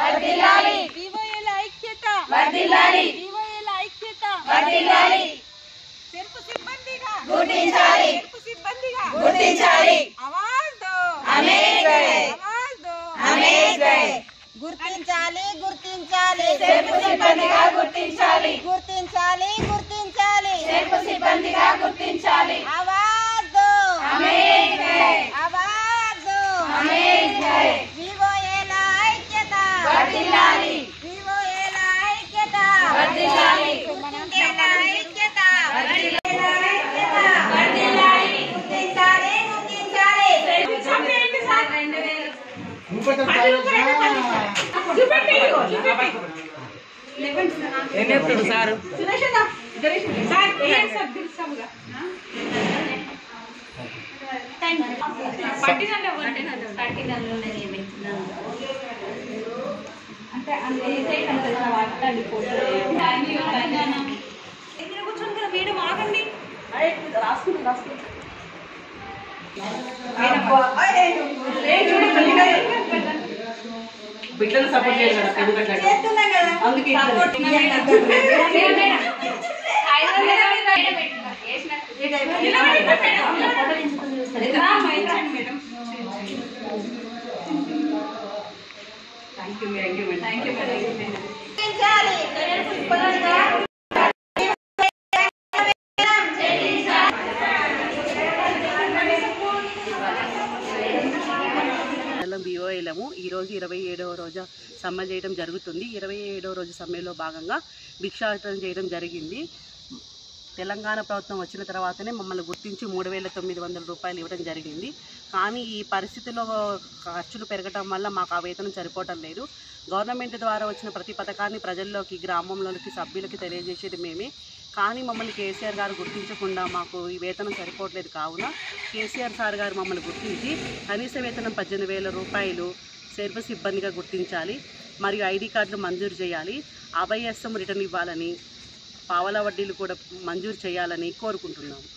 వివోఏల ఐక్యత వివోఏల ఐక్యత చెరుకు సిబ్బందిగా చెరుకు సిబ్బందిగా ఆవాజ్ దో ఆవాజ్ దో గుర్తించాలి గుర్తించాలి సిబ్బందిగా గుర్తించాలి గుర్తించాలి గుర్తించాలి చెరుకు సిబ్బందిగా గుర్తించాలి ఆవాజ్ దో అమేజ్ హై ఆవాజ్ దో అమేజ్ హై వివోఏల ఐక్యత వర్ధిల్లాలి వివోఏల ఐక్యత వర్ధిల్లాలి వివోఏల ఐక్యత వర్ధిల్లాలి వర్ధిల్లాలి గుర్తించాలి గుర్తించాలి బిడ్డలు సపోర్ట్ చేయాలి మేడం ఎందుకంటే అందుకే thank you thank you madam thank you గుర్తించాలి మండలం బీఓఏలము ఈరోజు ఇరవై ఏడవ రోజు సమ్మె చేయడం జరుగుతుంది ఇరవై ఏడవ రోజు సమ్మెలో భాగంగా భిక్షాటన చేయడం జరిగింది తెలంగాణ ప్రభుత్వం వచ్చిన తర్వాతనే మమ్మల్ని గుర్తించి మూడు వేల తొమ్మిది వందల రూపాయలు ఇవ్వడం జరిగింది కానీ ఈ పరిస్థితిలో ఖర్చులు పెరగటం వల్ల మాకు ఆ వేతనం సరిపోవటం లేదు గవర్నమెంట్ ద్వారా వచ్చిన ప్రతి పథకాన్ని ప్రజల్లోకి గ్రామంలోకి సభ్యులకి తెలియజేసేది మేమే కానీ మమ్మల్ని కేసీఆర్ గారు గుర్తించకుండా మాకు ఈ వేతనం సరిపోవట్లేదు కావున కేసీఆర్ సార్ గారు మమ్మల్ని గుర్తించి కనీస వేతనం పద్దెనిమిది వేల రూపాయలు సర్వ సిబ్బందిగా గుర్తించాలి మరియు ఐడి కార్డులు మంజూరు చేయాలి అభయస్సం రిటర్న్ ఇవ్వాలని పావలా వడ్డీలు కూడా మంజూరు చేయాలని కోరుకుంటున్నాము